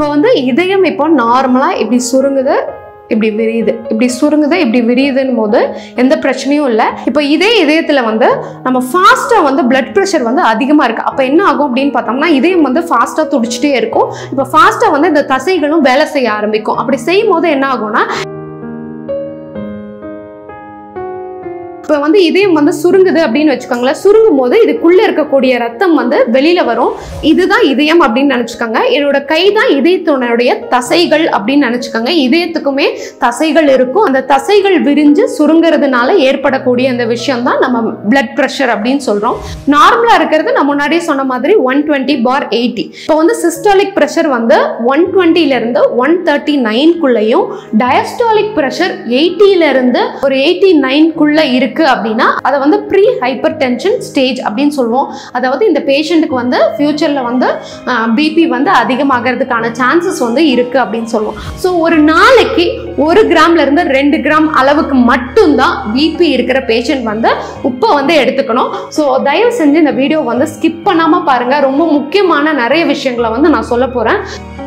இப்போ வந்து இதயம் இப்போ நார்மலாக இப்படி சுருங்குது இப்படி விரியுது இப்படி சுருங்குது இப்படி விரியுதுன்னு போது எந்த பிரச்சனையும் இல்லை இப்போ இதே இதயத்தில் வந்து நம்ம ஃபாஸ்ட்டாக வந்து பிளட் ப்ரெஷர் வந்து அதிகமாக இருக்குது அப்போ என்ன ஆகும் அப்படின்னு பார்த்தோம்னா இதயம் வந்து ஃபாஸ்ட்டாக துடிச்சிட்டே இருக்கும் இப்போ ஃபாஸ்ட்டாக வந்து இந்த தசைகளும் வேலை செய்ய ஆரம்பிக்கும் அப்படி செய்யும் போது என்ன ஆகும்னா இப்போ வந்து இதயம் வந்து சுருங்குது அப்படின்னு வச்சுக்கோங்களேன் சுருங்கும் போது இதுக்குள்ளே இருக்கக்கூடிய ரத்தம் வந்து வெளியில் வரும் இதுதான் இதயம் அப்படின்னு நினச்சிக்கோங்க என்னோட கை தான் இதயத்தினுடைய தசைகள் அப்படின்னு நினச்சிக்கோங்க இதயத்துக்குமே தசைகள் இருக்கும் அந்த தசைகள் விரிஞ்சு சுருங்கிறதுனால ஏற்படக்கூடிய அந்த விஷயம் தான் நம்ம பிளட் ப்ரெஷர் அப்படின்னு சொல்கிறோம் நார்மலாக இருக்கிறது நான் முன்னாடியே சொன்ன மாதிரி ஒன் டுவெண்ட்டி பார் எயிட்டி இப்போ வந்து சிஸ்டாலிக் ப்ரெஷர் வந்து ஒன் டுவெண்ட்டிலேருந்து ஒன் தேர்ட்டி நைன்குள்ளேயும் டயஸ்டாலிக் ப்ரெஷர் எயிட்டியிலேருந்து ஒரு எயிட்டி நைன்குள்ளே இருக்குது அப்படின்னா அதை வந்து ப்ரீ ஹைப்பர் டென்ஷன் ஸ்டேஜ் அப்படின்னு சொல்லுவோம் அதாவது இந்த பேஷண்ட்டுக்கு வந்து ஃப்யூச்சரில் வந்து பிபி வந்து அதிகமாகிறதுக்கான சான்சஸ் வந்து இருக்குது அப்படின்னு சொல்லுவோம் ஸோ ஒரு நாளைக்கு ஒரு கிராம்ல இருந்து ரெண்டு கிராம் அளவுக்கு மட்டும்தான் பிபி இருக்கிற பேஷண்ட் வந்து உப்பை வந்து எடுத்துக்கணும் ஸோ தயவு செஞ்சு இந்த வீடியோ வந்து ஸ்கிப் பண்ணாமல் பாருங்கள் ரொம்ப முக்கியமான நிறைய விஷயங்களை வந்து நான் சொல்ல போகிறேன்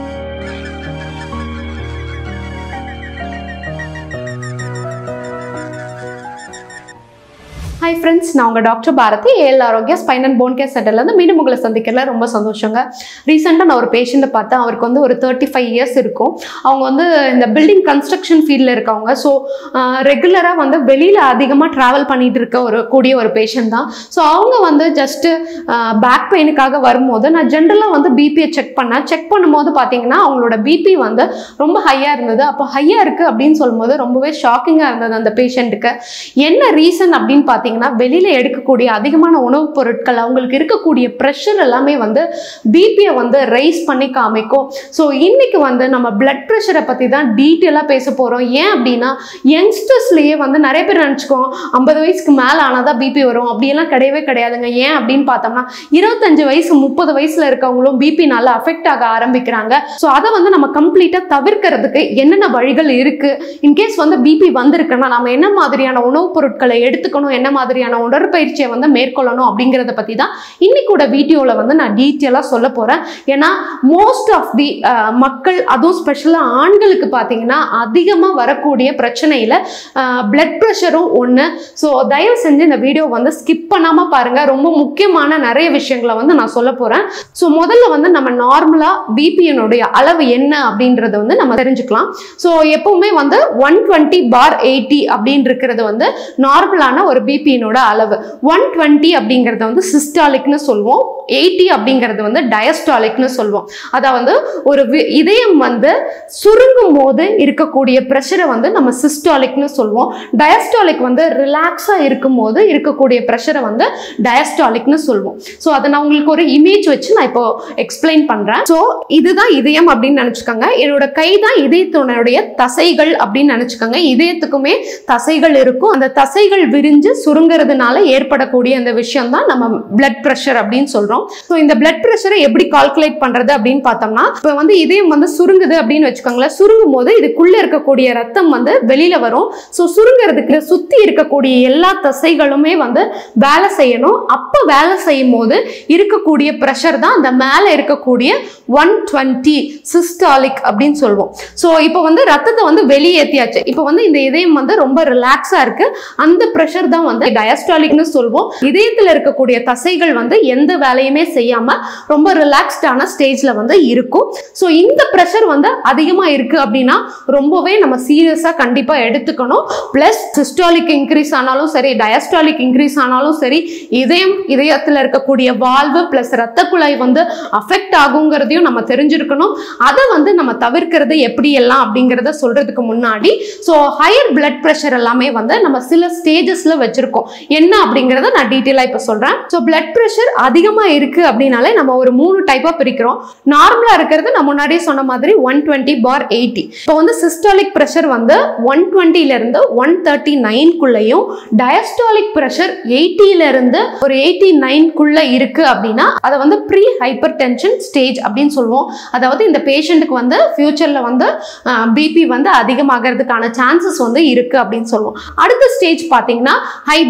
ஹாய் ஃப்ரெண்ட்ஸ் நான் உங்கள் doctor Bharathi A L Arokya spine and bone care சென்டர்லேருந்து மீண்டும் உங்களை சந்திக்கிறதுல ரொம்ப சந்தோஷங்க ரீசெண்டாக நான் ஒரு பேஷண்ட்டை பார்த்தேன் அவருக்கு வந்து ஒரு தேர்ட்டி ஃபைவ் இயர்ஸ் இருக்கும் அவங்க வந்து இந்த பில்டிங் கன்ஸ்ட்ரக்ஷன் ஃபீல்டில் இருக்கவங்க ஸோ ரெகுலராக வந்து வெளியில் அதிகமாக ட்ராவல் பண்ணிட்டு இருக்க ஒரு கூடிய ஒரு பேஷண்ட் தான் ஸோ அவங்க வந்து ஜஸ்ட்டு பேக் பெயினுக்காக வரும்போது நான் ஜென்ரலாக வந்து பிபியை செக் பண்ணேன் செக் பண்ணும்போது பார்த்தீங்கன்னா அவங்களோட பிபி வந்து ரொம்ப ஹையாக இருந்தது அப்போ ஹையாக இருக்குது அப்படின்னு சொல்லும்போது ரொம்பவே ஷாக்கிங்காக இருந்தது அந்த பேஷண்ட்டுக்கு என்ன ரீசன் அப்படின்னு பார்த்தீங்கன்னா வெளியில் எடுக்கக்கூடிய அதிகமான உணவுப் பொருட்கள் அவங்களுக்கு இருக்கக்கூடிய ப்ரெஷர் எல்லாமே வந்து பிபியை வந்து ரைஸ் பண்ணி காமிக்கும் ஸோ இன்னைக்கு வந்து நம்ம பிளட் ப்ரெஷரை பற்றி தான் டீட்டெயிலாக பேச போகிறோம் ஏன் அப்படின்னா யங்ஸ்டர்ஸ்லேயே வந்து நிறைய பேர் நினச்சிக்கோம் ஐம்பது வயசுக்கு மேலே ஆனால் தான் பிபி வரும் அப்படியெல்லாம் கிடையவே கிடையாதுங்க ஏன் அப்படின்னு பார்த்தோம்னா இருபத்தஞ்சு வயசு முப்பது வயசில் இருக்கவங்களும் பிபி நல்லா அஃபெக்ட் ஆக ஆரம்பிக்கிறாங்க ஸோ அதை வந்து நம்ம கம்ப்ளீட்டாக தவிர்க்கிறதுக்கு என்னென்ன வழிகள் இருக்குது இன்கேஸ் வந்து பிபி வந்திருக்குன்னா நம்ம என்ன மாதிரியான உணவுப் பொருட்களை எடுத்துக்கணும் என்ன மாதிரியான உடற்பயிற்சியை வந்து மேற்கொள்ளணும் அப்படிங்கிறத பற்றி தான் இன்னைக்கூட வீடியோவில் வந்து நான் டீட்டெயிலாக சொல்ல போகிறேன் ஏன்னா மோஸ்ட் ஆஃப் தி மக்கள் அதுவும் ஸ்பெஷலாக ஆண்களுக்கு பார்த்தீங்கன்னா அதிகமாக வரக்கூடிய பிரச்சனையில் பிளட் ப்ரெஷரும் ஒன்று ஸோ தயவு செஞ்சு இந்த வீடியோ வந்து ஸ்கிப் பண்ணாமல் பாருங்கள் ரொம்ப முக்கியமான நிறைய விஷயங்களை வந்து நான் சொல்ல போகிறேன் ஸோ முதல்ல வந்து நம்ம நார்மலாக பிபியினுடைய அளவு என்ன அப்படின்றத வந்து நம்ம தெரிஞ்சுக்கலாம் ஸோ எப்பவுமே வந்து ஒன் டுவெண்ட்டி பார் எயிட்டி அப்படின்னு இருக்கிறது வந்து நார்மலான ஒரு பிபியினோட அளவு ஒன் டுவெண்ட்டி அப்படிங்கிறத வந்து சிஸ்டாலிக்னு சொல்லுவோம் எயிட்டி அப்படிங்கிறது வந்து டயஸ்டாலிக்னு சொல்லுவோம் அதாவது ஒரு வி- இதயம் வந்து சுருங்கும் போது இருக்கக்கூடிய ப்ரெஷரை வந்து நம்ம சிஸ்டாலிக்னு சொல்லுவோம் டயஸ்டாலிக் வந்து ரிலாக்ஸாக இருக்கும் போது இருக்கக்கூடிய ப்ரெஷரை வந்து டயஸ்டாலிக்னு சொல்லுவோம் ஸோ அதை நான் உங்களுக்கு ஒரு இமேஜ் வச்சு நான் இப்போ எக்ஸ்பிளைன் பண்ணுறேன் ஸோ இதுதான் இதயம் அப்படின்னு நினச்சிக்கோங்க என்னோட கை தான் இதயத்தினுடைய தசைகள் அப்படின்னு நினச்சிக்கோங்க இதயத்துக்குமே தசைகள் இருக்கும் அந்த தசைகள் விரிஞ்சு சுருங்கிறதுனால ஏற்படக்கூடிய அந்த விஷயம் தான் நம்ம பிளட் ப்ரெஷர் அப்படின்னு சொல்கிறோம் ஸோ இந்த பிளட் ப்ரெஷரை எப்படி கால்குலேட் பண்ணுறது அப்படின்னு பார்த்தோம்னா இப்போ வந்து இதயம் வந்து சுருங்குது அப்படின்னு வச்சுக்கோங்களேன் சுருங்கும் போது இதுக்குள்ளே இருக்கக்கூடிய ரத்தம் வந்து வெளியில் வரும் ஸோ சுருங்கிறதுக்கு சுற்றி இருக்கக்கூடிய எல்லா தசைகளுமே வந்து வேலை செய்யணும் அப்போ வேலை செய்யும் போது இருக்கக்கூடிய ப்ரெஷர் தான் அந்த மேலே இருக்கக்கூடிய ஒன் டுவெண்ட்டி சிஸ்டாலிக் அப்படின்னு சொல்லுவோம் ஸோ இப்போ வந்து ரத்தத்தை வந்து வெளியேற்றியாச்சு இப்போ வந்து இந்த இதயம் வந்து ரொம்ப ரிலாக்ஸாக இருக்கு அந்த ப்ரெஷர் தான் வந்து டயஸ்டாலிக்னு சொல்லுவோம் இதயத்தில் இருக்கக்கூடிய தசைகள் வந்து எந்த வேலையுமே செய்யாம ரொம்ப ரிலாக்ஸ்டான ஸ்டேஜ்ல வந்து இருக்கும் ஸோ இந்த ப்ரெஷர் வந்து அதிகமாக இருக்கு அப்படின்னா ரொம்பவே நம்ம சீரியஸாக கண்டிப்பாக எடுத்துக்கணும் ப்ளஸ் சிஸ்டாலிக் இன்க்ரீஸ் ஆனாலும் சரி டயஸ்டாலிக் இன்க்ரீஸ் ஆனாலும் சரி இதயம் இதயத்தில் இருக்கக்கூடிய வால்வு ப்ளஸ் ரத்த குழாய் வந்து அஃபெக்ட் ஆகுங்கிறதையும் நம்ம தெரிஞ்சிருக்கணும் அதை வந்து நம்ம தவிர்க்கிறது எப்படி எல்லாம் அப்படிங்கிறத சொல்றதுக்கு முன்னாடி ஸோ ஹையர் பிளட் ப்ரெஷர் எல்லாமே வந்து நம்ம சில ஸ்டேஜஸ்ல வச்சிருக்கோம் என்ன அப்படிங்கிறத நான் டீட்டெயிலாக இப்போ சொல்றேன் ஸோ பிளட் ப்ரெஷர் அதிகமாக இருக்கு அப்படின்னாலே நம்ம ஒரு மூணு டைப்பாக பிரிக்கிறோம் நார்மலாக இருக்கிறது நான் முன்னாடியே சொன்ன மாதிரி ஒன் டுவெண்ட்டி பார் எயிட்டி இப்போ வந்து சிஸ்டாலிக் ப்ரெஷர் வந்து ஒன் டுவெண்ட்டிலேருந்து ஒன் தேர்ட்டி நைன்குள்ளேயும் டயஸ்டாலிக் ப்ரெஷர் எயிட்டியிலேருந்து ஒரு எயிட்டி நைன்குள்ளே இருக்கு அப்படின்னா அதை வந்து ப்ரீ ஹைப்பர் டென்ஷன் ஸ்டேஜ் அப்படின்னு சொல்லுவோம் அதாவது இந்த பேஷண்ட்டுக்கு வந்து ஃப்யூச்சரில் வந்து பிபி வந்து அதிகமாகிறதுக்கான சான்சஸ் வந்து இருக்கு அப்படின்னு சொல்லுவோம் அடுத்த ஸ்டேஜ் பார்த்தீங்கன்னா ஹை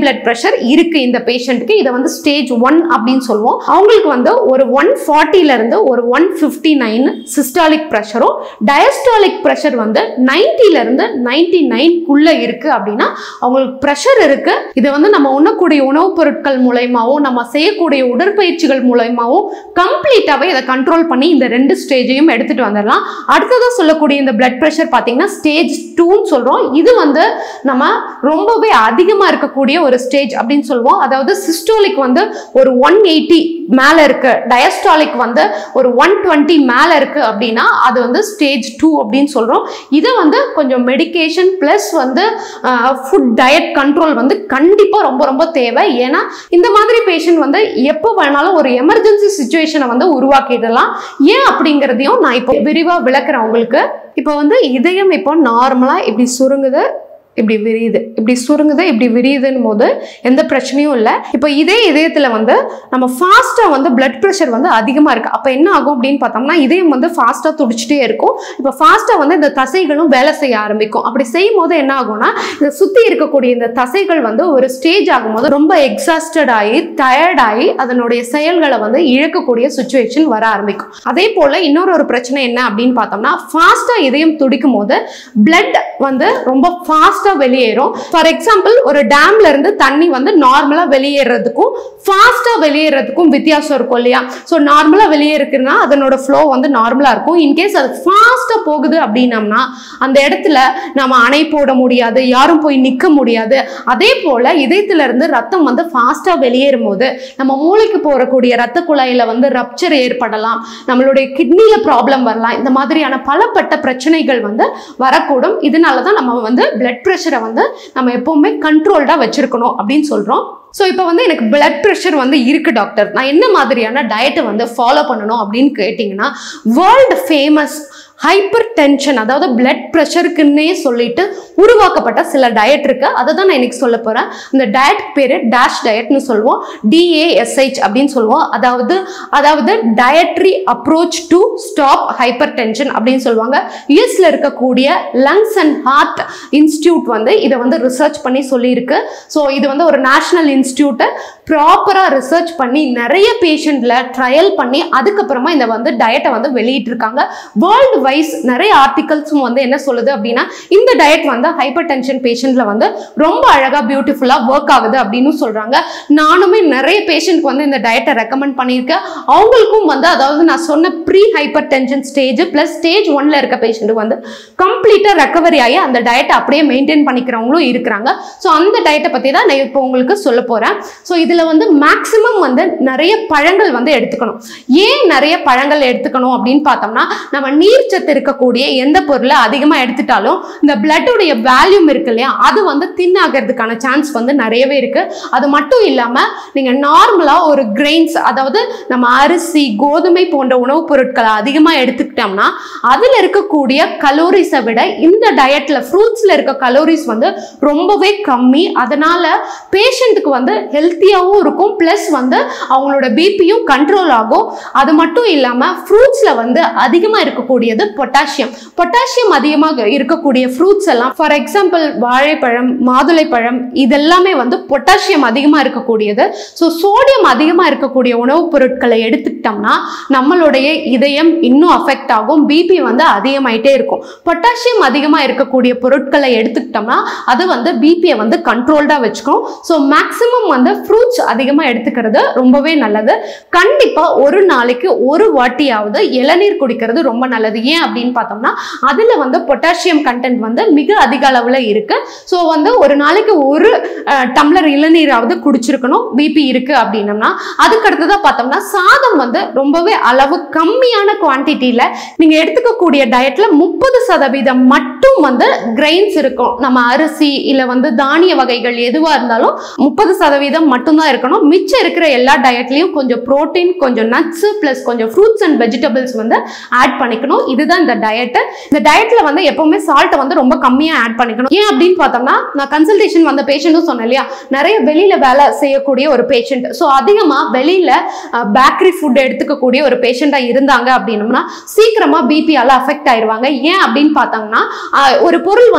பிளட் ப்ரெஷர் இருக்கு இந்த பேஷண்ட்டுக்கு இதை வந்து ஸ்டேஜ் ஒன் அப்படின்னு சொல்லுவோம் அவங்களுக்கு வந்து ஒரு ஒன் ஃபார்ட்டில இருந்து ஒரு ஒன் ஃபிஃப்டி நைன் சிஸ்டாலிக் ப்ரெஷரும் டயஸ்டாலிக் ப்ரெஷர் வந்து 90 ல இருந்து நைன்டி நைன்குள்ள இருக்கு அப்படின்னா அவங்களுக்கு ப்ரெஷர் இருக்கு இதை வந்து நம்ம உண்ணக்கூடிய உணவுப் பொருட்கள் மூலயமாவும் நம்ம செய்யக்கூடிய உடற்பயிற்சிகள் மூலயமாவும் கம்ப்ளீட்டாவே இதை கண்ட்ரோல் பண்ணி இந்த ரெண்டு ஸ்டேஜையும் எடுத்துட்டு வந்துடலாம் அடுத்ததா சொல்லக்கூடிய இந்த பிளட் ப்ரெஷர் பார்த்தீங்கன்னா ஸ்டேஜ் டூன்னு சொல்றோம் இது வந்து நம்ம ரொம்பவே அதிகமா இருக்கக்கூடிய ஒரு ஸ்டேஜ் அப்படின்னு சொல்லுவோம் அதாவது சிஸ்டோலிக் வந்து ஒரு ஒன் எயிட்டி மேல இருக்கு டயஸ்டாலிக் வந்து ஒரு ஒன் டுவெண்ட்டி மேல இருக்கு அப்படின்னா அது வந்து ஸ்டேஜ் டூ அப்படின்னு சொல்றோம் இதை வந்து கொஞ்சம் மெடிகேஷன் ப்ளஸ் வந்து ஃபுட் டயட் கண்ட்ரோல் வந்து கண்டிப்பா ரொம்ப ரொம்ப தேவை ஏன்னா இந்த மாதிரி பேஷண்ட் வந்து எப்போ வேணாலும் ஒரு எமர்ஜென்சி சுச்சுவேஷனை வந்து உருவாக்கிடலாம் ஏன் அப்படிங்கிறதையும் நான் இப்போ விரிவா விளக்குறேன் உங்களுக்கு இப்போ வந்து இதயம் இப்போ நார்மலா இப்படி சுருங்குது இப்படி விரியுது இப்படி சுருங்குது இப்படி விரியுதுன்னு போது எந்த பிரச்சனையும் இல்லை இப்போ இதே இதயத்தில் வந்து நம்ம ஃபாஸ்ட்டாக வந்து பிளட் ப்ரெஷர் வந்து அதிகமாக இருக்குது அப்போ என்ன ஆகும் அப்படின்னு பார்த்தோம்னா இதயம் வந்து ஃபாஸ்ட்டாக துடிச்சிட்டே இருக்கும் இப்போ ஃபாஸ்ட்டாக வந்து இந்த தசைகளும் வேலை செய்ய ஆரம்பிக்கும் அப்படி செய்யும் போது என்ன ஆகும்னா இந்த சுற்றி இருக்கக்கூடிய இந்த தசைகள் வந்து ஒரு ஸ்டேஜ் ஆகும்போது ரொம்ப எக்ஸாஸ்டட் ஆகி டயர்ட் ஆகி அதனுடைய செயல்களை வந்து இழக்கக்கூடிய சுச்சுவேஷன் வர ஆரம்பிக்கும் அதே போல் இன்னொரு ஒரு பிரச்சனை என்ன அப்படின்னு பார்த்தோம்னா ஃபாஸ்ட்டாக இதயம் துடிக்கும் போது பிளட் வந்து ரொம்ப ஃபாஸ்ட்டாக வெளியேறும் ஃபார் எக்ஸாம்பிள் ஒரு டேம்ல இருந்து தண்ணி வந்து நார்மலாக வெளியேறதுக்கும் ஃபாஸ்ட்டாக வெளியேறதுக்கும் வித்தியாசம் இருக்கும் இல்லையா ஸோ நார்மலாக வெளியேறுக்குன்னா அதனோட ஃப்ளோ வந்து நார்மலாக இருக்கும் இன்கேஸ் அது ஃபாஸ்ட்டாக போகுது அப்படின்னம்னா அந்த இடத்துல நம்ம அணை போட முடியாது யாரும் போய் நிற்க முடியாது அதே போல் இதயத்துல இருந்து ரத்தம் வந்து ஃபாஸ்ட்டாக வெளியேறும் போது நம்ம மூளைக்கு போகக்கூடிய ரத்த குழாயில வந்து ரப்சர் ஏற்படலாம் நம்மளுடைய கிட்னில ப்ராப்ளம் வரலாம் இந்த மாதிரியான பலப்பட்ட பிரச்சனைகள் வந்து வரக்கூடும் இதனால தான் நம்ம வந்து பிளட் ப்ரெஷரை வந்து நம்ம எப்பவுமே கண்ட்ரோல்டாக வச்சிருக்கணும் அப்படின்னு சொல்கிறோம் ஸோ இப்போ வந்து எனக்கு பிளட் ப்ரெஷர் வந்து இருக்கு டாக்டர் நான் என்ன மாதிரியான டயட்டை வந்து ஃபாலோ பண்ணணும் அப்படின்னு கேட்டிங்கன்னா வேர்ல்டு ஃபேமஸ் ஹைப்பர் டென்ஷன் அதாவது பிளட் ப்ரெஷருக்குன்னே சொல்லிட்டு உருவாக்கப்பட்ட சில டயட் இருக்கு அதை தான் நான் இன்னைக்கு சொல்ல போறேன் இந்த டயட் பேரு டேஷ் டயட்னு சொல்லுவோம் டிஏஎஸ்ஹெச் அப்படின்னு சொல்லுவோம் அதாவது அதாவது dietary approach to stop hypertension அப்படின்னு சொல்லுவாங்க யூஎஸ்ல இருக்கக்கூடிய லங்ஸ் அண்ட் ஹார்ட் இன்ஸ்டியூட் வந்து இதை வந்து ரிசர்ச் பண்ணி சொல்லியிருக்கு ஸோ இது வந்து ஒரு நேஷனல் இன்ஸ்டியூட்டு ப்ராப்பராக ரிசர்ச் பண்ணி நிறைய பேஷண்ட்ல ட்ரையல் பண்ணி அதுக்கப்புறமா இந்த வந்து டயட்டை வந்து வெளியிட்டிருக்காங்க வேர்ல்டு வைஸ் நிறைய ஆர்டிகல்ஸும் வந்து என்ன சொல்லுது அப்படின்னா இந்த டயட் வந்து ஹைப்பர் டென்ஷன் பேஷண்ட்ல வந்து ரொம்ப அழகா பியூட்டிஃபுல்லா ஒர்க் ஆகுது அப்படின்னு சொல்றாங்க நானுமே நிறைய பேஷண்ட்க்கு வந்து இந்த டயட்டை ரெக்கமெண்ட் பண்ணியிருக்கேன் அவங்களுக்கும் வந்து அதாவது நான் சொன்ன pre hypertension stage plus stage ஒன்ல இருக்க பேஷண்ட் வந்து கம்ப்ளீட்டா ரெக்கவரி ஆகி அந்த டயட்டை அப்படியே மெயின்டைன் பண்ணிக்கிறவங்களும் இருக்கிறாங்க ஸோ அந்த டயட்டை பத்தி தான் நான் இப்போ உங்களுக்கு சொல்ல போறேன் ஸோ இதுல வந்து மேக்சிமம் வந்து நிறைய பழங்கள் வந்து எடுத்துக்கணும் ஏன் நிறைய பழங்கள் எடுத்துக்கணும் அப்படின்னு பார்த்தோம்னா நம்ம நீர்ச்சத்து இருக்கக்கூடிய எந்த பொருளை அதிகமாக எடுத்துட்டாலும் இந்த பிளட்டுடைய வேல்யூம் இருக்கு இல்லையா அது வந்து தின் ஆகிறதுக்கான சான்ஸ் வந்து நிறையவே இருக்கு அது மட்டும் இல்லாமல் நீங்கள் நார்மலாக ஒரு கிரெயின்ஸ் அதாவது நம்ம அரிசி கோதுமை போன்ற உணவுப் பொருட்களை அதிகமாக எடுத்துக்கிட்டோம்னா அதில் இருக்கக்கூடிய கலோரிஸை விட இந்த டயட்ல ஃப்ரூட்ஸில் இருக்க கலோரிஸ் வந்து ரொம்பவே கம்மி அதனால பேஷண்ட்டுக்கு வந்து ஹெல்த்தியாகவும் இருக்கும் ப்ளஸ் வந்து அவங்களோட பிபியும் கண்ட்ரோல் ஆகும் அது மட்டும் இல்லாமல் ஃப்ரூட்ஸில் வந்து அதிகமாக இருக்கக்கூடியது பொட்டாசியம் பொட்டாசியம் அதிகமாக இருக்கக்கூடிய ஃப்ரூட்ஸ் எல்லாம் ஃபார் எக்ஸாம்பிள் வாழைப்பழம் மாதுளைப்பழம் இதெல்லாமே வந்து பொட்டாசியம் அதிகமாக இருக்கக்கூடியது ஸோ சோடியம் அதிகமாக இருக்கக்கூடிய உணவுப் பொருட்களை எடுத்துக்கிட்டோம்னா நம்மளுடைய இதயம் இன்னும் அஃபெக்ட் ஆகும் பிபி வந்து அதிகமாயிட்டே இருக்கும் பொட்டாசியம் அதிகமாக இருக்கக்கூடிய பொருட்களை எடுத்துக்கிட்டோம்னா அது வந்து பிபியை வந்து கண்ட்ரோல்டாக வச்சுக்கும் ஸோ மேக்ஸிமம் வந்து ஃப்ரூட்ஸ் அதிகமாக எடுத்துக்கிறது ரொம்பவே நல்லது கண்டிப்பாக ஒரு நாளைக்கு ஒரு வாட்டியாவது இளநீர் குடிக்கிறது ரொம்ப நல்லது ஏன் அப்படின்னு பார்த்தோம்னா அதில் வந்து பொட்டாசியம் கண்டென்ட் வந்து மிக அதிக அளவில் இருக்கு ஸோ வந்து ஒரு நாளைக்கு ஒரு அஹ், டம்ளர் இளநீராவது குடிச்சிருக்கணும் பிபி இருக்கு அப்படின்னம்னா அதுக்கு அடுத்ததாக பார்த்தோம்னா சாதம் வந்து ரொம்பவே அளவு கம்மியான குவான்டிட்டியில் நீங்கள் எடுத்துக்கக்கூடிய டயட்ல முப்பது சதவீதம் மட்டும் வந்து கிரெயின்ஸ் இருக்கும் நம்ம அரிசி இல்லை வந்து தானிய வகைகள் எதுவாக இருந்தாலும் முப்பது சதவீதம் மட்டும்தான் இருக்கணும் மிச்சம் இருக்கிற எல்லா டயட்லையும் கொஞ்சம் புரோட்டீன் கொஞ்சம் நட்ஸ் ப்ளஸ் கொஞ்சம் ஃப்ரூட்ஸ் அண்ட் வெஜிடபிள்ஸ் வந்து ஆட் பண்ணிக்கணும் இதுதான் இந்த டயட்டு இந்த டயட்ல வந்து எப்பவுமே சால்ட்டை வந்து ரொம்ப கம்மியாக ஆட் பண்ணிக்கணும் ஏன் அப்படின்னு பார்த்தோம்னா நான் கன்சல்டேஷன் வந்த பேஷண்ட்டும் சொன்னேன் இல்லையா நிறைய வெளியில வேலை செய்யக்கூடிய ஒரு பேஷண்ட் ஸோ அதிகமாக வெளியில பேக்கரி ஃபுட் எடுத்துக்கக்கூடிய ஒரு பேஷண்ட்டாக இருந்தாங்க அப்படின்னம்னா சீக்கிரமா பிபியால அஃபெக்ட் ஆயிருவாங்க ஏன் அப்படின்னு பார்த்தாங்கன்னா அஹ், ஒரு பொருள் வந்து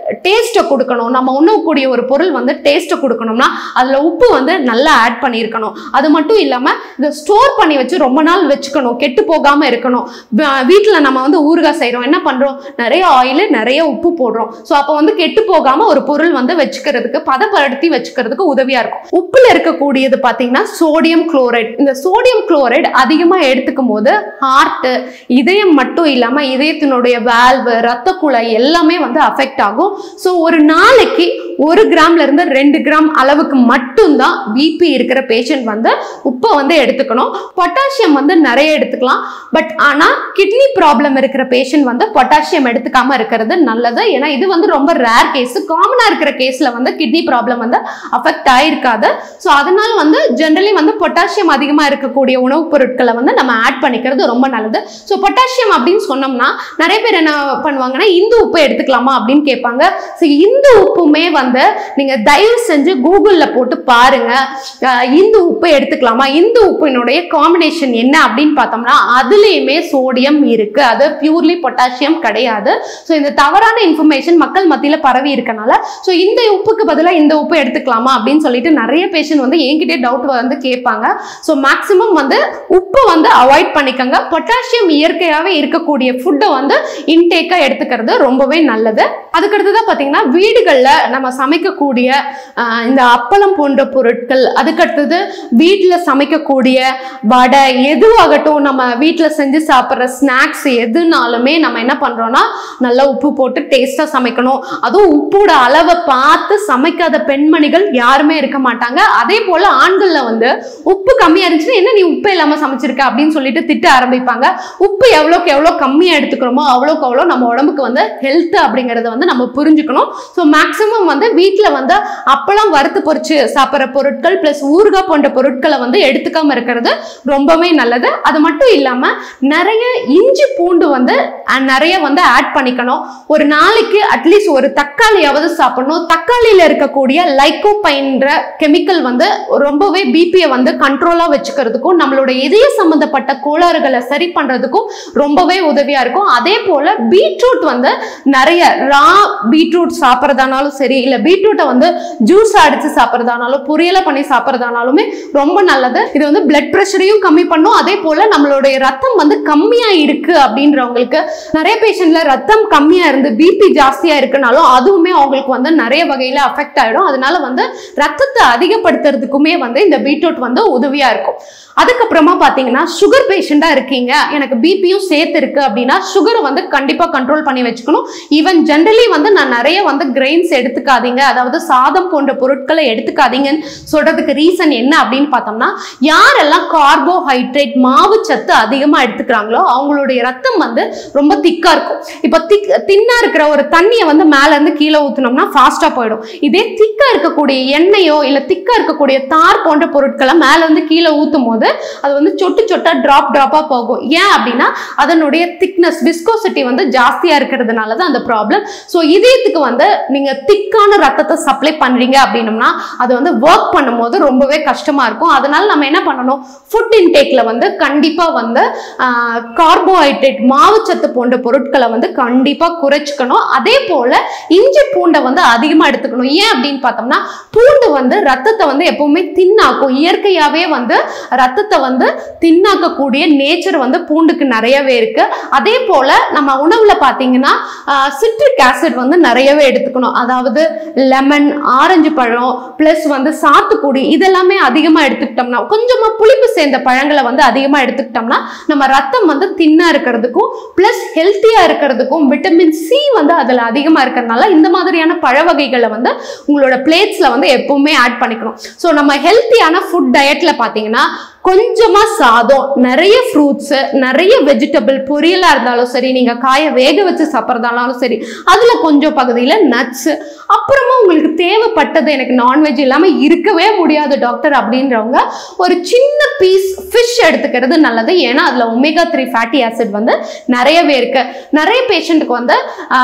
டேஸ்ட்டை கொடுக்கணும் நம்ம உண்ணக்கூடிய ஒரு பொருள் வந்து டேஸ்ட்டை கொடுக்கணும்னா அதில் உப்பு வந்து நல்லா ஆட் பண்ணியிருக்கணும் அது மட்டும் இல்லாமல் இதை ஸ்டோர் பண்ணி வச்சு ரொம்ப நாள் வச்சுக்கணும் கெட்டு போகாமல் இருக்கணும் வீட்டில் நம்ம வந்து ஊறுகாய் செய்கிறோம் என்ன பண்ணுறோம் நிறைய ஆயில் நிறைய உப்பு போடுறோம் ஸோ அப்போ வந்து கெட்டு போகாமல் ஒரு பொருள் வந்து வச்சுக்கிறதுக்கு பதப்படுத்தி வச்சுக்கிறதுக்கு உதவியாக இருக்கும் உப்பில் இருக்கக்கூடியது பார்த்தீங்கன்னா சோடியம் குளோரைட் இந்த சோடியம் குளோரைட் அதிகமாக எடுத்துக்கும் போது ஹார்ட்டு இதயம் மட்டும் இல்லாமல் இதயத்தினுடைய வேல்வு ரத்த குழாய் எல்லாமே வந்து அஃபெக்ட் ஆகும் ஸோ ஒரு நாளைக்கு ஒரு கிராம்ல இருந்து ரெண்டு கிராம் அளவுக்கு மட்டும்தான் பிபி இருக்கிற பேஷண்ட் வந்து உப்பை வந்து எடுத்துக்கணும் பொட்டாசியம் வந்து நிறைய எடுத்துக்கலாம் பட் ஆனால் கிட்னி ப்ராப்ளம் இருக்கிற பேஷண்ட் வந்து பொட்டாசியம் எடுத்துக்காம இருக்கிறது நல்லது ஏன்னா இது வந்து ரொம்ப ரேர் கேஸ் காமனாக இருக்கிற கேஸில் வந்து கிட்னி ப்ராப்ளம் வந்து அஃபெக்ட் ஆயிருக்காது ஸோ அதனால வந்து ஜென்ரலி வந்து பொட்டாசியம் அதிகமாக இருக்கக்கூடிய உணவுப் பொருட்களை வந்து நம்ம ஆட் பண்ணிக்கிறது ரொம்ப நல்லது ஸோ பொட்டாசியம் அப்படின்னு சொன்னோம்னா நிறைய பேர் என்ன பண்ணுவாங்கன்னா இந்து உப்பு எடுத்துக்கலாமா அப்படின்னு கேட்பாங்க ஸோ இந்து உப்புமே வந்து நீங்கள் தயவு செஞ்சு கூகுளில் போட்டு பாருங்க அஹ் இந்து உப்பு எடுத்துக்கலாமா இந்து உப்பினுடைய காம்பினேஷன் என்ன அப்படின்னு பார்த்தோம்னா அதுலேயுமே சோடியம் இருக்கு அது பியூர்லி பொட்டாசியம் கிடையாது ஸோ இந்த தவறான இன்ஃபர்மேஷன் மக்கள் மத்தியில் பரவி இருக்கனால ஸோ இந்த உப்புக்கு பதிலாக இந்த உப்பு எடுத்துக்கலாமா அப்படின்னு சொல்லிட்டு நிறைய பேஷண்ட் வந்து என்கிட்டே டவுட் வந்து கேட்பாங்க ஸோ மேக்ஸிமம் வந்து உப்பு வந்து அவாய்ட் பண்ணிக்கோங்க பொட்டாசியம் இயற்கையாகவே இருக்கக்கூடிய ஃபுட்டை வந்து இன்டேக்காக எடுத்துக்கிறது ரொம்பவே நல்லது அதுக்கடுத்ததான் பார்த்தீங்கன்னா வீடுகளில் நம்ம சமைக்கக்கூடிய ஆஹ், இந்த அப்பளம் போன்ற பொருட்கள் அதுக்கடுத்தது வீட்டில் சமைக்கக்கூடிய வடை எதுவாகட்டும் நம்ம வீட்டில் செஞ்சு சாப்பிட்ற ஸ்நாக்ஸ் எதுனாலுமே நம்ம என்ன பண்ணுறோம்னா நல்லா உப்பு போட்டு டேஸ்ட்டாக சமைக்கணும் அதுவும் உப்போட அளவை பார்த்து சமைக்காத பெண்மணிகள் யாருமே இருக்க மாட்டாங்க அதே போல் ஆண்களில் வந்து உப்பு கம்மியாக இருந்துச்சுன்னா என்ன நீ உப்பு இல்லாமல் சமைச்சிருக்க அப்படின்னு சொல்லிட்டு திட்ட ஆரம்பிப்பாங்க உப்பு எவ்வளோக்கு எவ்வளோ கம்மியாக எடுத்துக்கிறோமோ அவ்வளோக்கு அவ்வளோ நம்ம உடம்புக்கு வந்து ஹெல்த் அப்படிங்கிறத வந்து நம்ம புரிஞ்சுக்கணும் ஸோ மேக்ஸிமம் வந்து வீட்டில் வந்து அப்பளம் வறுத்து பொரிச்சு சாப்பிட்ற பொருட்கள் ப்ளஸ் ஊறுகாய் போன்ற பொருட்களை வந்து எடுத்துக்காம இருக்கிறது ரொம்பவே நல்லது அது மட்டும் இல்லாமல் நிறைய இஞ்சி பூண்டு வந்து அஹ், நிறைய வந்து ஆட் பண்ணிக்கணும் ஒரு நாளைக்கு அட்லீஸ்ட் ஒரு தக்காளியாவது சாப்பிடணும் தக்காளியில் இருக்கக்கூடிய லைக்கோபைன்ற கெமிக்கல் வந்து ரொம்பவே பிபியை வந்து கண்ட்ரோலாக வச்சுக்கிறதுக்கும் நம்மளோட இதய சம்பந்தப்பட்ட கோளாறுகளை சரி பண்ணுறதுக்கும் ரொம்பவே உதவியாக இருக்கும் அதே போல் பீட்ரூட் வந்து நிறைய ரா பீட்ரூட் சாப்பிட்றதானாலும் சரி இல்லை பீட்ரூட்டை வந்து ஜூஸ் அடித்து சாப்பிட்றதானாலும் பொரியலை பண்ணி சாப்பிட்றதானாலுமே ரொம்ப நல்லது இது வந்து பிளட் ப்ரெஷரையும் கம்மி பண்ணும் அதே போல் நம்மளுடைய ரத்தம் வந்து கம்மியாக இருக்கு அப்படின்றவங்களுக்கு நிறைய பேஷண்ட்ல ரத்தம் கம்மியாக இருந்து பிபி ஜாஸ்தியாக இருக்குனாலும் அதுவுமே அவங்களுக்கு வந்து நிறைய வகையில் அஃபெக்ட் ஆகிடும் அதனால வந்து ரத்தத்தை அதிகப்படுத்துறதுக்குமே வந்து இந்த பீட்ரூட் வந்து உதவியாக இருக்கும் அதுக்கப்புறமா பார்த்தீங்கன்னா சுகர் பேஷண்ட்டாக இருக்கீங்க எனக்கு பிபியும் சேர்த்து இருக்கு அப்படின்னா சுகரை வந்து கண்டிப்பாக கண்ட்ரோல் பண்ணி வச்சுக்கணும் ஈவன் ஜென்ரலி வந்து நான் நிறைய வந்து கிரெயின்ஸ் எடுத்துக்காதீங்க அதாவது சாதம் போன்ற பொருட்களை எடுத்துக்காதீங்கன்னு சொல்றதுக்கு ரீசன் என்ன அப்படின்னு பார்த்தோம்னா யாரெல்லாம் கார்போஹைட்ரேட் மாவு சத்து அதிகமாக எடுத்துக்கிறாங்களோ அவங்களுடைய ரத்தம் வந்து ரொம்ப திக்கா இருக்கும் இப்போ திக் தின்னா இருக்கிற ஒரு தண்ணியை வந்து மேல இருந்து கீழே ஊத்துனோம்னா ஃபாஸ்டா போயிடும் இதே திக்கா இருக்கக்கூடிய எண்ணெயோ இல்ல திக்கா இருக்கக்கூடிய தார் போன்ற பொருட்களை மேல இருந்து கீழே ஊத்தும் போது அது வந்து சொட்டு சொட்டா டிராப் டிராப்பா போகும் ஏன் அப்படின்னா அதனுடைய திக்னஸ் விஸ்கோசிட்டி வந்து ஜாஸ்தியா இருக்கிறதுனால தான் அந்த ப்ராப்ளம் ஸோ இதயத்துக்கு வந்து நீங்க திக்கான ரத்தத்தை சப்ளை பண்றீங்க அப்படின்னம்னா அது வந்து ஒர்க் பண்ணும்போது ரொம்பவே கஷ்டமா இருக்கும் அதனால நம்ம என்ன பண்ணணும் ஃபுட் இன்டேக்ல வந்து கண்டிப்பா வந்து கார்போஹைட்ரேட் மாவுச்சத்து போன்ற பொருட்களை வந்து கண்டிப்பா குறைச்சிக்கணும் அதே போல இஞ்சி பூண்டை வந்து அதிகமா எடுத்துக்கணும் ஏன் அப்படின்னு பார்த்தோம்னா பூண்டு வந்து ரத்தத்தை வந்து எப்பவுமே தின்னாக்கும் இயற்கையாவே வந்து ரத்தத்தை வந்து தின்னாக்கக்கூடிய நேச்சர் வந்து பூண்டுக்கு நிறையவே இருக்கு அதே போல நம்ம உணவுல பார்த்தீங்கன்னா சிட்ரிக் ஆசிட் வந்து நிறையவே எடுத்துக்கணும் அதாவது லெமன் ஆரஞ்சு பழம் ப்ளஸ் வந்து சாத்துக்குடி இதெல்லாமே அதிகமாக எடுத்துக்கிட்டோம்னா கொஞ்சமாக புளிப்பு சேர்ந்த பழங்களை வந்து அதிகமாக எடுத்துக்கிட்டோம்னா நம்ம ரத்தம் வந்து தின்னா இருக்கிறதுக்கும் ப்ளஸ் ஹெல்த்தியாக இருக்கிறதுக்கும் விட்டமின் சி வந்து அதில் அதிகமாக இருக்கிறதுனால இந்த மாதிரியான பழ வகைகளை வந்து உங்களோட பிளேட்ஸில் வந்து எப்பவுமே ஆட் பண்ணிக்கணும் ஸோ நம்ம ஹெல்த்தியான ஃபுட் டயட்டில் பார்த்தீங்கன்னா கொஞ்சமா சாதம் நிறைய ஃப்ரூட்ஸு நிறைய வெஜிடபிள் பொரியலாக இருந்தாலும் சரி நீங்கள் காயை வேக வச்சு சாப்பிட்றதாலும் சரி அதில் கொஞ்சம் பகுதியில் நட்ஸு அப்புறமா உங்களுக்கு தேவைப்பட்டது எனக்கு நான்வெஜ் இல்லாமல் இருக்கவே முடியாது டாக்டர் அப்படின்றவங்க ஒரு சின்ன பீஸ் ஃபிஷ் எடுத்துக்கிறது நல்லது ஏன்னா அதில் ஒமேகா த்ரீ ஃபேட்டி ஆசிட் வந்து நிறையவே இருக்கு நிறைய பேஷண்ட்டுக்கு வந்து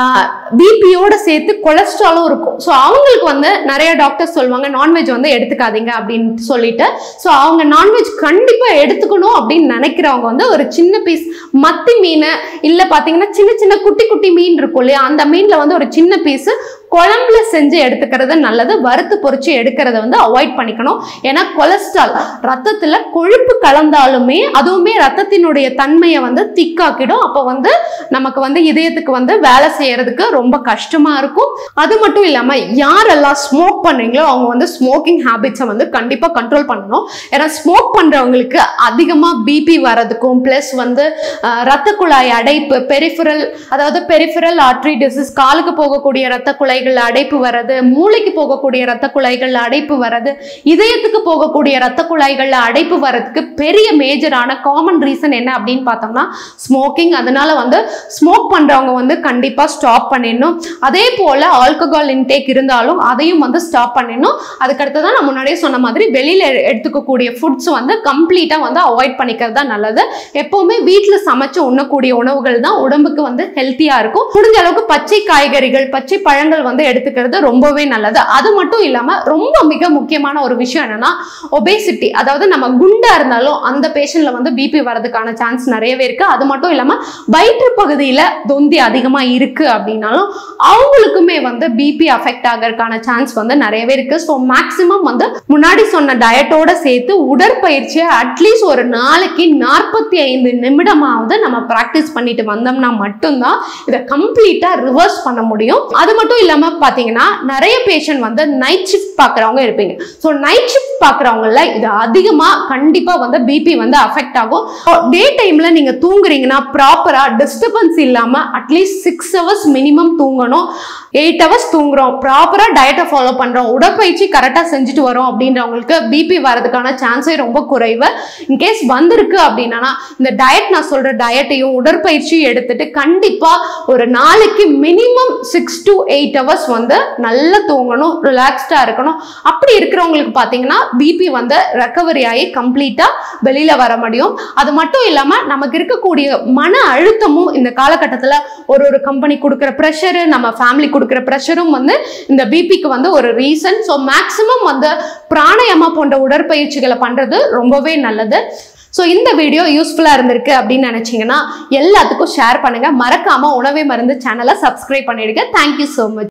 பிபியோட சேர்த்து கொலஸ்ட்ராலும் இருக்கும் ஸோ அவங்களுக்கு வந்து நிறைய டாக்டர்ஸ் சொல்லுவாங்க நான்வெஜ் வந்து எடுத்துக்காதீங்க அப்படின்னு சொல்லிட்டு ஸோ அவங்க நான்வெஜ் கண்டிப்பாக எடுத்துக்கணும் அப்படின்னு நினைக்கிறவங்க வந்து ஒரு சின்ன பீஸ் மத்தி மீன் இல்லை பார்த்தீங்கன்னா சின்ன சின்ன குட்டி குட்டி மீன் இருக்கும் இல்லையா அந்த மீனில் வந்து ஒரு சின்ன பீஸு குழம்புல செஞ்சு எடுத்துக்கிறது நல்லது வறுத்து பொரிச்சு எடுக்கிறத வந்து அவாய்ட் பண்ணிக்கணும் ஏன்னா கொலஸ்ட்ரால் ரத்தத்துல கொழுப்பு கலந்தாலுமே அதுவுமே ரத்தத்தினுடைய தன்மையை வந்து திக்காக்கிடும் அப்போ வந்து நமக்கு வந்து இதயத்துக்கு வந்து வேலை செய்யறதுக்கு ரொம்ப கஷ்டமா இருக்கும் அது மட்டும் இல்லாம யாரெல்லாம் ஸ்மோக் பண்றீங்களோ அவங்க வந்து ஸ்மோக்கிங் ஹேபிட்ஸை வந்து கண்டிப்பா கண்ட்ரோல் பண்ணணும் ஏன்னா ஸ்மோக் பண்றவங்களுக்கு அதிகமா பிபி வரதுக்கும் ப்ளஸ் வந்து அஹ், ரத்த குழாய் அடைப்பு பெரிஃபரல் அதாவது பெரிஃபரல் ஆர்ட்ரி டிசீஸ் காலுக்கு போகக்கூடிய ரத்த குழாய்கள் அடைப்பு வர்றது மூளைக்கு போகக்கூடிய ரத்த குழாய்கள் அடைப்பு வர்றது இதயத்துக்கு போகக்கூடிய ரத்த குழாய்கள்ல அடைப்பு வர்றதுக்கு பெரிய மேஜரான காமன் ரீசன் என்ன அப்படின்னு பார்த்தோம்னா ஸ்மோக்கிங் அதனால வந்து ஸ்மோக் பண்றவங்க வந்து கண்டிப்பா ஸ்டாப் பண்ணிடணும் அதே போல ஆல்கஹால் இன்டேக் இருந்தாலும் அதையும் வந்து ஸ்டாப் பண்ணிடணும் அதுக்கடுத்து தான் நான் முன்னாடியே சொன்ன மாதிரி வெளியில எ- எடுத்துக்கக்கூடிய ஃபுட்ஸ் வந்து கம்ப்ளீட்டா வந்து அவாய்ட் பண்ணிக்கிறது தான் நல்லது எப்பவுமே வீட்ல சமைச்சு உண்ணக்கூடிய உணவுகள் தான் உடம்புக்கு வந்து ஹெல்த்தியா இருக்கும் முடிஞ்ச அளவுக்கு பச்சை காய்கறிகள் பச்சை பழங்கள் வந்து எடுத்துக்கிறது ரொம்பவே நல்லது அது மட்டும் இல்லாம ரொம்ப மிக முக்கியமான ஒரு விஷயம் என்னன்னா ஒபேசிட்டி அதாவது நம்ம குண்டா இருந்தாலும் அந்த பேஷண்ட்ல வந்து பிபி வரதுக்கான சான்ஸ் நிறையவே இருக்கு அது மட்டும் இல்லாம வயிற்று பகுதியில தொந்தி அதிகமா இருக்கு அப்படின்னாலும் அவங்களுக்குமே வந்து பிபி அஃபெக்ட் ஆகிறதுக்கான சான்ஸ் வந்து நிறையவே இருக்கு ஸோ மேக்சிமம் வந்து முன்னாடி சொன்ன டயட்டோட சேர்த்து உடற்பயிற்சியை அட்லீஸ்ட் ஒரு நாளைக்கு நாற்பத்தி ஐந்து நிமிடமாவது நம்ம ப்ராக்டிஸ் பண்ணிட்டு வந்தோம்னா மட்டும்தான் இதை கம்ப்ளீட்டா ரிவர்ஸ் பண்ண முடியும் அது மட்டும் இல்லாம பாத்தீங்கன்னா நிறைய பேஷண்ட் வந்து நைட் ஷிஃப்ட் பாக்குறவங்க இருப்பீங்க ஸோ நைட் ஷிஃப்ட் பாக்குறவங்கள இது அதிகமா கண்டிப்பா வந்து பிபி வந்து அஃபெக்ட் ஆகும் டே டைம்ல நீங்க தூங்குறீங்கன்னா ப்ராப்பரா டிஸ்டர்பன்ஸ் இல்லாம அட்லீஸ்ட் சிக்ஸ் ஹவர்ஸ் மினிமம் தூங்கணும் எயிட் ஹவர்ஸ் தூங்குறோம் ப்ராப்பரா டயட்டை ஃபாலோ பண்றோம் உடற்பயிற்சி கரெக்டா செஞ்சுட்டு வரோம் அப்படின்றவங்களுக்கு பிபி வரதுக்கான சான்ஸே ரொம்ப குறைவு இன்கேஸ் வந்திருக்கு அப்படின்னா இந்த டயட் நான் சொல்ற டயட்டையும் உடற்பயிற்சியும் எடுத்துட்டு கண்டிப்பா ஒரு நாளைக்கு minimum six to eight hours வந்து நல்லா தூங்கணும் ரிலாக்ஸ்டா இருக்கணும் அப்படி இருக்கிறவங்களுக்கு பார்த்தீங்கன்னா பிபி வந்து ரெக்கவரி ஆகி கம்ப்ளீட்டா வெளியில வர முடியும் அது மட்டும் இல்லாம நமக்கு இருக்கக்கூடிய மன அழுத்தமும் இந்த காலகட்டத்துல ஒரு ஒரு கம்பெனி கொடுக்குற ப்ரெஷரு நம்ம ஃபேமிலி கொடுக்குற ப்ரெஷரும் வந்து இந்த பிபிக்கு வந்து ஒரு ரீசன் ஸோ மேக்ஸிமம் வந்து பிராணாயாமா போன்ற உடற்பயிற்சிகளை பண்றது ரொம்பவே நல்லது ஸோ இந்த வீடியோ யூஸ்ஃபுல்லாக இருந்திருக்கு அப்படின்னு நினச்சிங்கன்னா எல்லாத்துக்கும் ஷேர் பண்ணுங்க மறக்காம உணவே மருந்து சேனலை சப்ஸ்கிரைப் பண்ணிடுங்க தேங்க்யூ ஸோ மச்